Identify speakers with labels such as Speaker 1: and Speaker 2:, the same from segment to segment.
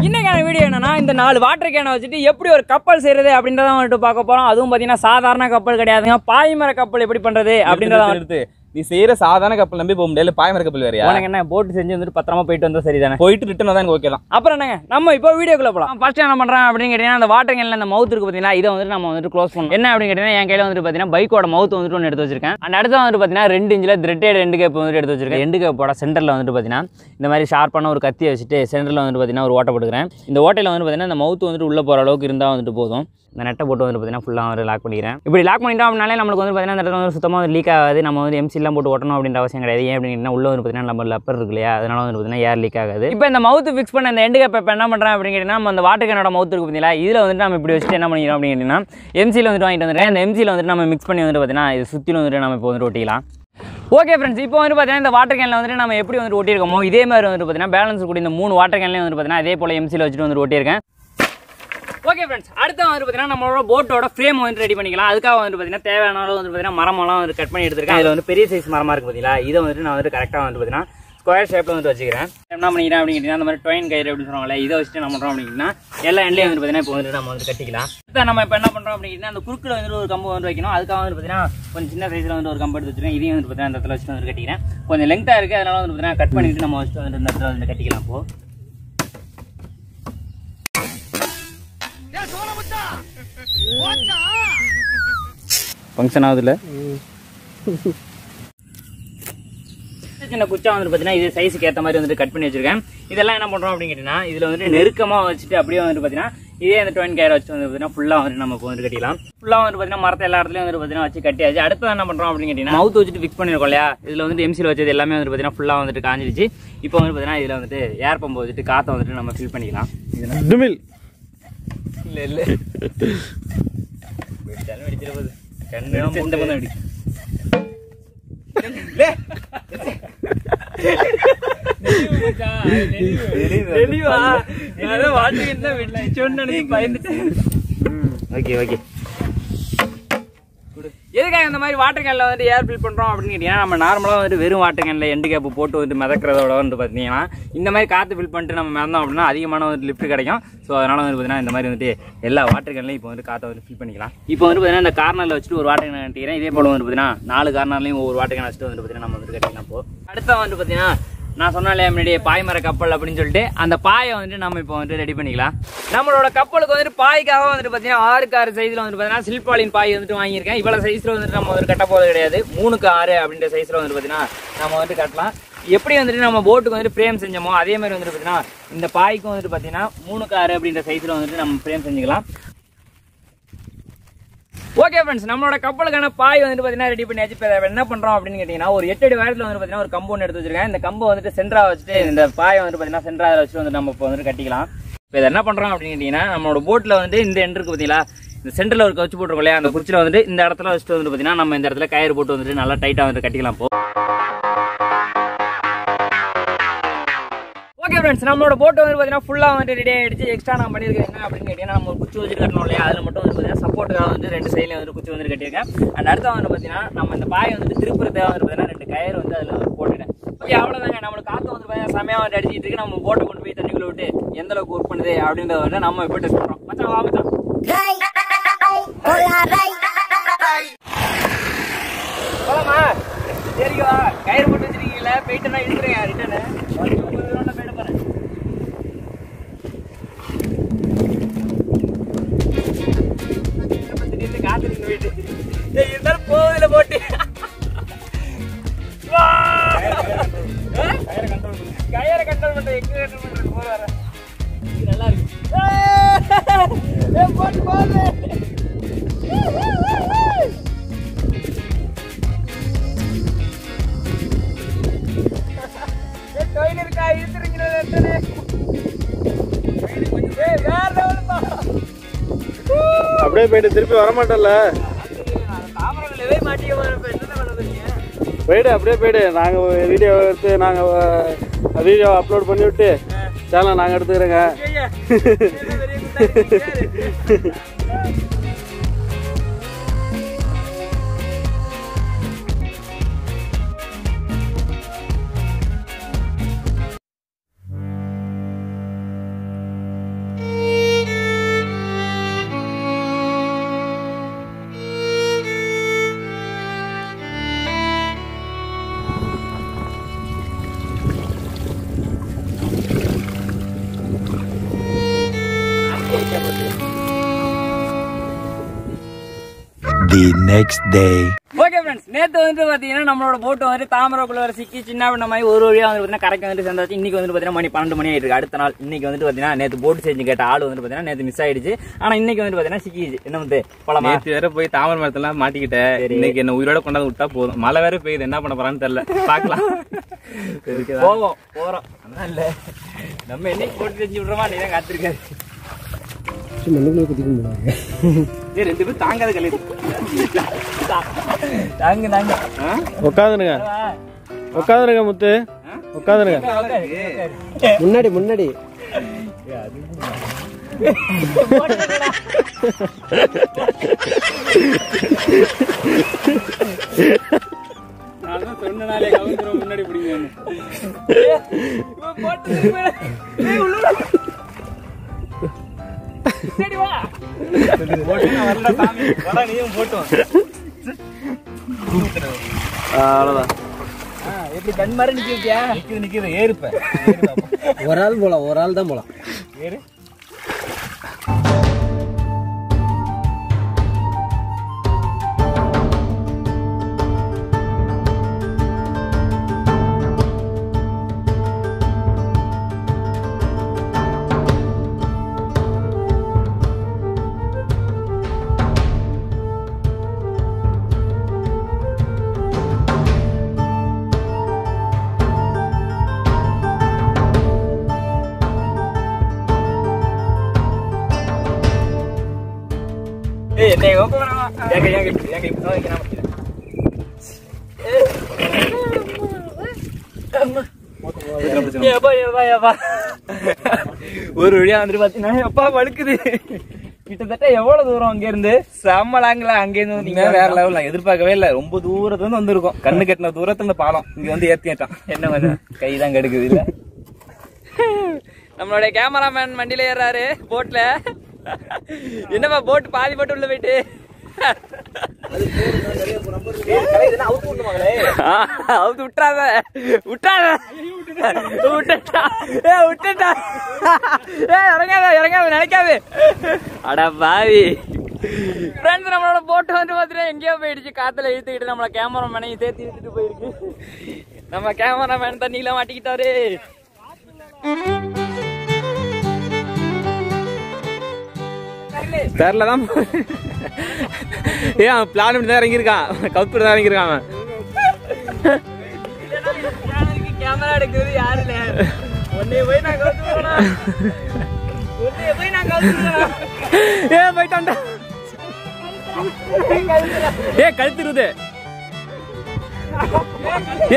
Speaker 1: இன்னைக்கான வீடியோ என்னன்னா இந்த நாலு வாட்டர் கேனை வச்சுட்டு எப்படி ஒரு கப்பல் செய்யறது அப்படின்றத வந்துட்டு பார்க்க போறோம் அதுவும் பார்த்தீங்கன்னா சாதாரண கப்பல் கிடையாதுங்க பாய்மர கப்பல் எப்படி பண்றது அப்படின்றத
Speaker 2: நிறுத்து, நிறுத்து. நீ செய்யற சாதாரண கப்பல் நம்பி போக முடியல பாய்மர கப்பல் வேறையா
Speaker 1: உனக்கு என்ன போட்டு செஞ்சு வந்துட்டு பத்திரமா போயிட்டு வந்தா சரிதானே
Speaker 2: போயிட்டு ரிட்டர்ன் தான் எனக்கு ஓகே தான்
Speaker 1: அப்புறம் என்னங்க நம்ம இப்போ வீடியோக்குள்ள போகலாம் ஃபர்ஸ்ட் என்ன பண்ணுறேன் அப்படின்னு கேட்டிங்கன்னா அந்த வாட்டர் கேனில் அந்த மவுத் இருக்கு பார்த்தீங்கன்னா இதை வந்துட்டு நம்ம வந்துட்டு க்ளோஸ் பண்ணணும் என்ன அப்படின்னு கேட்டிங்கன்னா என் கையில் வந்துட்டு பார்த்தீங்கன்னா பைக்கோட மவுத் வந்துட்டு ஒன்று எடுத்து வச்சிருக்கேன் அண்ட் அடுத்து வந்துட்டு பார்த்தீங்கன்னா ரெண்டு இன்ச்சில் த்ரெட்டட் ரெண்டு கேப் வந்துட்டு எடுத்து வச்சிருக்கேன் ரெண்டு கேப்போட சென்டரில் வந்துட்டு பார்த்தீங்கன்னா இந்த மாதிரி ஷார்ப்பான ஒரு கத்தியை வச்சுட்டு சென்டரில் வந்துட்டு பார்த்தீங்கன்னா ஒரு ஓட்டை போட்டுக்கிறேன் இந்த ஓட்டையில் வந்து பார்த்தீங்கன்னா இந்த மவுத் வந்துட்டு உள்ளே போகிற அளவுக்கு இருந்தால் வந்துட்டு போதும் இந்த நெட்டை போட்டு வந்து பார்த்தீங்கன்னா ஃபுல்லாக வந்து லாக் பண்ணிக்கிறேன் இப்படி லாக் பண்ணிட்டோம் அப்படின்னாலே நம்மளுக்கு வந்து பார்த்தீங்கன்னா இந்த இடத்துல வந்து சுத்தமாக லீக் ஆகாது நம்ம வந்து எம்சிலாம் போட்டு ஓட்டணும் அப்படின்ற அவசியம் கிடையாது ஏன் அப்படின்னா உள்ள வந்து பார்த்தீங்கன்னா நம்ம லப்பர் இருக்கு இல்லையா அதனால வந்து பார்த்தீங்கன்னா ஏர் லீக் ஆகாது இப்போ இந்த மவுத் ஃபிக்ஸ் பண்ண இந்த எண்டு கேப் இப்போ என்ன பண்ணுறேன் அப்படின்னு கேட்டிங்கன்னா நம்ம அந்த வாட்டர் கேனோட மவுத் இருக்கு பார்த்தீங்களா இதில் வந்துட்டு நம்ம இப்படி வச்சுட்டு என்ன பண்ணிக்கிறோம் அப்படின்னு கேட்டிங்கன்னா எம்சியில் வந்துட்டு வாங்கிட்டு வந்துருக்கேன் அந்த எம்சியில் வந்துட்டு நம்ம மிக்ஸ் பண்ணி வந்துட்டு பார்த்தீங்கன்னா இது சுற்றிலும் வந்துட்டு நம்ம இப்போ வந்துட்டு ஒட்டிக்கலாம் ஓகே ஃப்ரெண்ட்ஸ் இப்போ வந்து பார்த்தீங்கன்னா இந்த வாட்டர் கேனில் வந்துட்டு நம்ம எப்படி வந்து ஒட்டியிருக்கோமோ இதே மாதிரி வந்து பார்த்தீங்கன்னா பேலன்ஸ் கூடிய இந்த மூணு வாட்டர் கேன்லேயும் வந்து பார்த்தீங்கன்னா அதே போல் எம்சியில் வச்சுட்டு வந்து ஒட்டியிருக்கேன் ஓகே ஃப்ரெண்ட்ஸ் அடுத்து வந்து பார்த்தீங்கன்னா நம்மளோட போட்டோட ஃப்ரேம் வந்து ரெடி பண்ணிக்கலாம் அதுக்காக வந்து பார்த்தீங்கன்னா தேவையான அளவு வந்து பார்த்தீங்கன்னா மரமெல்லாம் வந்து கட் பண்ணி எடுத்துருக்கேன் இதில் வந்து பெரிய சைஸ் மரமாக இருக்குது பார்த்தீங்களா இதை வந்துட்டு நான் வந்து கரெக்டாக வந்து பார்த்தீங்கன்னா ஸ்கொயர் ஷேப்பில் வந்து வச்சுக்கிறேன் என்ன பண்ணிக்கிறேன் அப்படின்னு கேட்டிங்கன்னா அந்த மாதிரி ட்ரெயின் கயிறு அப்படின்னு சொல்லுவாங்கல்ல இதை வச்சுட்டு என்ன பண்ணுறோம் அப்படின்னா எல்லா எண்ட்லையும் வந்து பார்த்தீங்கன்னா இப்போ வந்துட்டு நம்ம வந்து கட்டிக்கலாம் இப்போ நம்ம இப்போ என்ன பண்ணுறோம் அப்படின்னா அந்த குறுக்கில் வந்து ஒரு கம்பு வந்து வைக்கணும் அதுக்காக வந்து பார்த்தீங்கன்னா கொஞ்சம் சின்ன சைஸில் வந்து ஒரு கம்பு எடுத்து வச்சுருக்கேன் இதையும் வந்து பார்த்தீங்கன்னா அந்த இடத்துல வச்சுட்டு வந்து கட்டிக்கிறேன் கொஞ்சம் லெங்க்த்தாக இருக்குது அதனால வந்து பார்த்தீங்கன்னா கட் பண்ணிட்டு நம்ம வச்சுட்டு வந்து இந்த இடத்துல வந்து கட்டிக்கலாம் இப்போ ஃபங்க்ஷன் ஆகுதுல்ல சின்ன குச்சா வந்து பார்த்தீங்கன்னா இது சைஸுக்கு ஏற்ற மாதிரி வந்துட்டு கட் பண்ணி வச்சிருக்கேன் இதெல்லாம் என்ன பண்ணுறோம் அப்படின்னு கேட்டிங்கன்னா இதில் வந்துட்டு நெருக்கமாக வச்சுட்டு அப்படியே வந்துட்டு பார்த்தீங்கன்னா இதே அந்த டுவென் கேர் வச்சு வந்து பார்த்தீங்கன்னா ஃபுல்லாக வந்துட்டு நம்ம இப்போ வந்து கட்டிக்கலாம் ஃபுல்லாக வந்து பார்த்தீங்கன்னா மரத்தை எல்லா இடத்துலையும் வந்து பார்த்தீங்கன்னா வச்சு கட்டியாச்சு அடுத்து என்ன பண்ணுறோம் அப்படின்னு கேட்டிங்கன்னா மவுத் வச்சுட்டு ஃபிக்ஸ் பண்ணிருக்கோம் இல்லையா இதில் வந்துட்டு எம்சியில் வச்சது எல்லாமே வந்து பார்த்தீங்கன்னா ஃபுல்லாக வந்துட்டு காஞ்சிடுச்சு இப்போ வந்து பார்த்தீங்கன்னா இதில் வந்துட்டு ஏர் பம்பு வச்சுட்டு காற்றை வந்துட்டு நம்ம ஃபில் பண்ணிக்கலாம்
Speaker 3: டுமில்
Speaker 1: இல்லை இல்லை வெடிச்சாலும் வெடிச்சிட போகுது கண்ணு இந்த பக்கம் வெடி ஓகே ஓகே எதுக்காக இந்த மாதிரி வாட்டர் கேனில் வந்து ஏர் ஃபில் பண்ணுறோம் அப்படின்னு கேட்டிங்கன்னா நம்ம நார்மலாக வந்துட்டு வெறும் வாட்டர் கேனில் எண்டு கேப்பு போட்டு வந்து மிதக்கிறதோட வந்து பார்த்தீங்கன்னா இந்த மாதிரி காற்று ஃபில் பண்ணிட்டு நம்ம மிதந்தோம் அப்படின்னா அதிகமான வந்து லிஃப்ட் கிடைக்கும் ஸோ அதனால் வந்து பார்த்தீங்கன்னா இந்த மாதிரி வந்துட்டு எல்லா வாட்டர் கேன்லையும் இப்போ வந்து காற்றை வந்து ஃபில் பண்ணிக்கலாம் இப்போ வந்து பார்த்தீங்கன்னா இந்த கார்னரில் வச்சுட்டு ஒரு வாட்டர் கேன் கட்டிக்கிறேன் இதே போல் வந்து பார்த்தீங்கன்னா நாலு கார்னர்லையும் ஒவ்வொரு வாட்டர் கேன் வச்சுட்டு வந்து பார்த்தீங்கன்னா நம்ம வந்து கட்டிக்கலாம் இப்போ அடுத்த வந்து பார்த்தீங்கன்னா நான் சொன்னாலே முன்னாடியே பாய்மர கப்பல் அப்படின்னு சொல்லிட்டு அந்த பாயை வந்துட்டு நம்ம இப்போ வந்துட்டு ரெடி பண்ணிக்கலாம் நம்மளோட கப்பலுக்கு வந்துட்டு பாய்க்காக வந்துட்டு பார்த்தீங்கன்னா ஆறுக்கு ஆறு சைஸில் வந்துட்டு பார்த்தீங்கன்னா சில்பாலின் பாய் வந்துட்டு வாங்கியிருக்கேன் இவ்வளோ சைஸில் வந்துட்டு நம்ம வந்துட்டு கட்ட போகிறது கிடையாது மூணுக்கு ஆறு அப்படின்ற சைஸில் வந்துட்டு பார்த்தீங்கன்னா நம்ம வந்துட்டு கட்டலாம் எப்படி வந்துட்டு நம்ம போட்டுக்கு வந்துட்டு ஃப்ரேம் செஞ்சோமோ அதே மாதிரி வந்துட்டு பார்த்தீங்கன்னா இந்த பாய்க்கும் வந்துட்டு பார்த்தீங்கன்னா மூணுக்கு ஆறு அப்படின்ற சைஸில் வந்துட்டு நம்ம ஃப்ரேம் செஞ்சுக்கலாம் ஓகே ஃப்ரெண்ட்ஸ் நம்மளோட கப்பலுக்கான பாய் வந்துட்டு பார்த்தீங்கன்னா ரெடி பண்ணியாச்சு இப்போ என்ன பண்ணுறோம் அப்படின்னு கேட்டிங்கன்னா ஒரு எட்டு அடி வாரத்தில் வந்து பார்த்தீங்கன்னா ஒரு கம்பவுண்ட் எடுத்து வச்சிருக்கேன் இந்த கம்பை வந்துட்டு சென்டரா வச்சுட்டு இந்த பாயை வந்து பார்த்தீங்கன்னா சென்டரா வச்சுட்டு வந்து நம்ம இப்போ வந்துட்டு கட்டிக்கலாம் இப்போ இதை என்ன பண்ணுறோம் அப்படின்னு கேட்டிங்கன்னா நம்மளோட போட்டில் வந்து இந்த எண்ட் இருக்கு பார்த்தீங்களா இந்த சென்டரில் ஒரு கவுச்சு போட்டிருக்கோம் இல்லையா அந்த குச்சியில் வந்துட்டு இந்த இடத்துல வச்சுட்டு வந்துட்டு பார்த்தீங்கன்னா நம்ம இந்த இடத்துல கயிறு போட்டு வந்துட்டு நல்லா டைட்டாக வந்துட்டு கட்டிக்கலாம் இப்போ ஓகே ஃப்ரெண்ட்ஸ் நம்மளோட போட்டு வந்து பார்த்தீங்கன்னா ஃபுல்லாக வந்துட்டு ரெடி ஆகிடுச்சு எக்ஸ்ட்ரா நான் பண்ணியிருக்கேன் என்ன அப்படின்னு கேட்டிங்கன்னா நம்ம ஒரு குச்சி வச்சுட்டு கட்டணும் இல்லையா அதில் மட்டும் வந்து பார்த்தீங்கன்னா சப்போர்ட்டுக்காக வந்து ரெண்டு சைடில் வந்து குச்சி வந்து கட்டியிருக்கேன் அண்ட் அடுத்த வந்து பார்த்தீங்கன்னா நம்ம இந்த பாயை வந்து திருப்புறதுக்காக வந்து பார்த்தீங்கன்னா ரெண்டு கயிறு வந்து அதில் வந்து போட்டுட்டேன் ஓகே அவ்வளோதாங்க நம்மளுக்கு காற்று வந்து பார்த்தீங்கன்னா செமையாக வந்து அடிச்சிட்டு இருக்கு நம்ம போட்டை கொண்டு போய் தண்ணிக்குள்ள விட்டு எந்த அளவுக்கு ஒர்க் பண்ணுது அப்படின்றத வந்து நம்ம இப்போ டெஸ்ட் பண்ணுறோம் மச்சான் வா மச்சான் போலாமா சரிங்க வா கயிறு போட்டு வச்சிருக்கீங்களா போயிட்டு நான் இழுத்துறேன் ரிட்டர்னு போயிட்டு போறேன் திடீர்னு காத்து நின்று போயிட்டு ஏய், இருந்தாலும் போகுதுல போட்டு வா! ஆ? கயிறை கண்ட்ரோல் பண்ற எங்க கண்ட்ரோல் பண்ற போற வர இது நல்லா இருக்கு ஏய், ஏய், போட்டு போகுது ஏய், கோயில் இருக்கா இழுத்துறீங்க ஏய் வேற லெவலுப்பா
Speaker 3: அப்படியே போயிட்டு திருப்பி வரமாட்டேன்ல
Speaker 1: தாமரங்களவே மாட்டிக்க போறப்ப என்ன பண்ண போறீங்க
Speaker 3: போயிடு அப்படியே போயிடு நாங்கள் வீடியோ எடுத்து நாங்கள் வீடியோ அப்லோட் பண்ணி விட்டு சேனல் நாங்கள் எடுத்துக்கிறோங்க
Speaker 1: ஐயா, என்ன பெரிய குத்தா இருக்கு.
Speaker 4: The next day.
Speaker 1: Okay friends நேத்து வந்துட்டு பாத்தீங்கன்னா நம்மளோட போட்டு வந்துட்டு தாமரைக்குள்ள வர சிக்கி சின்ன பண்ண மாதிரி ஒரு வழியா வந்து பாத்தீங்கன்னா கரைக்கு வந்துட்டு சேர்ந்தாச்சு இன்னைக்கு வந்து பாத்தீங்கன்னா மணி பன்னெண்டு மணி ஆயிட்டு இருக்கு அடுத்த நாள் இன்னைக்கு வந்துட்டு பாத்தீங்கன்னா நேத்து போட்டு செஞ்சு கேட்ட ஆள் வந்து பாத்தீங்கன்னா நேத்து மிஸ் ஆயிடுச்சு ஆனா இன்னைக்கு வந்து பாத்தீங்கன்னா சிக்கிச்சு என்ன வந்து போலாமா
Speaker 2: நேத்து வேற போய் தாமரை மரத்துல மாட்டிக்கிட்டேன் இன்னைக்கு என்ன உயிரோட கொண்டாந்து விட்டா போதும் மழை வேற பெய்யுது என்ன பண்ண போறான்னு தெரியல பாக்கலாம்
Speaker 1: போவோம் போறோம் அதான் இல்ல நம்ம என்னைக்கு போட்டு செஞ்சு விடுறோமா நீ தான் காத்திருக்காரு
Speaker 2: ரெண்டு பேரும் தாங்காத கலை
Speaker 1: தாங்க தாங்க
Speaker 3: உட்காந்துருங்க உட்காந்துருங்க முத்து உட்காந்துருங்க முன்னாடி முன்னாடி
Speaker 2: நான் சொன்னனாலே கவுந்துரும் முன்னாடி பிடிங்க
Speaker 1: சரி வா
Speaker 2: நீயும் போட்டும்
Speaker 3: அவ்வளோதான்
Speaker 1: எப்படி கண் மாதிரி நிக்கியா
Speaker 2: நிக்குது நிக்குது ஏறுப்ப
Speaker 3: ஒரு ஆள் போலாம் ஒரு ஆள் தான் போலாம்
Speaker 2: ஏறு
Speaker 1: ஏய் என்ன ஓகே வேணாமா ஏங்க ஏங்க ஏங்க இப்போ தான் வைக்கிறேன் ஏப்பா ஏப்பா ஏப்பா ஒரு வழியா வந்துட்டு பாத்தீங்கன்னா எப்பா வழுக்குது கிட்டத்தட்ட எவ்வளவு தூரம் அங்க இருந்து செம்மலாங்களா அங்க இருந்து
Speaker 2: நீங்க
Speaker 1: வந்தீங்க
Speaker 2: வேற லெவல் நான் எதிர்பார்க்கவே இல்ல ரொம்ப தூரத்துல இருந்து வந்திருக்கோம் கண்ணு கட்டின தூரத்துல இருந்து பாலம் இங்க வந்து ஏத்திட்டான்
Speaker 1: என்ன பண்ண கை தான் கெடுக்குது இல்ல நம்மளுடைய கேமராமேன் வண்டியில ஏறாரு போட்ல என்னப்பா போட் பாதி போட்டு உள்ள போயிட்டு ஆ, அவுத்து விட்டுறாத விட்டாத விட்டுட்டா ஏ விட்டுட்டா ஏ இறங்காத இறங்காத நினைக்காது அட பாவி ஃப்ரெண்ட்ஸ் நம்மளோட போட்டு வந்து பார்த்தீங்கன்னா எங்கேயோ போயிடுச்சு காத்துல இழுத்துக்கிட்டு நம்மள கேமராமேனையும் சேர்த்து இழுத்துட்டு போயிருக்கு நம்ம கேமராமேன் தண்ணியில மாட்டிக்கிட்டாரு
Speaker 2: தெரியல தான் ஏன் அவன் பிளான் பண்ணி தான் இறங்கியிருக்கான் கவுத்து தான் இறங்கியிருக்கான் அவன்
Speaker 1: கேமரா எடுக்கிறது யாரு இல்ல உன்னைய போய் நான் கவுத்து போறேன் உன்னைய போய் நான் கவுத்து போறேன்
Speaker 2: ஏ போயிட்டான்டா ஏ கழுத்துருது ஏ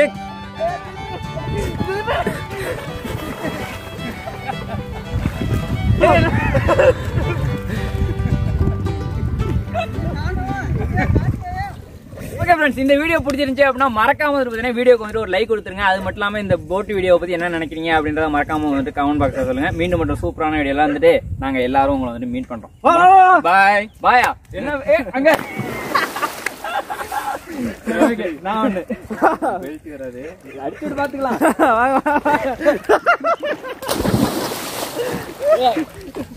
Speaker 1: ஓகே ஃப்ரெண்ட்ஸ் இந்த வீடியோ பிடிச்சிருந்துச்சு அப்படின்னா மறக்காம வந்து பார்த்தீங்கன்னா வீடியோக்கு வந்துட்டு ஒரு லைக் கொடுத்துருங்க அது மட்டும் இல்லாமல் இந்த போட் வீடியோ பற்றி என்ன நினைக்கிறீங்க அப்படின்றத மறக்காம வந்துட்டு கமெண்ட் பாக்ஸில் சொல்லுங்க மீண்டும் மட்டும் சூப்பரான வீடியோலாம் வந்துட்டு நாங்கள் எல்லாரும் உங்களை வந்துட்டு மீட் பண்ணுறோம்
Speaker 2: பாய்
Speaker 1: பாயா என்ன ஏ அங்க Okay, நான் ஒண்ணு அடிச்சுட்டு பாத்துக்கலாம்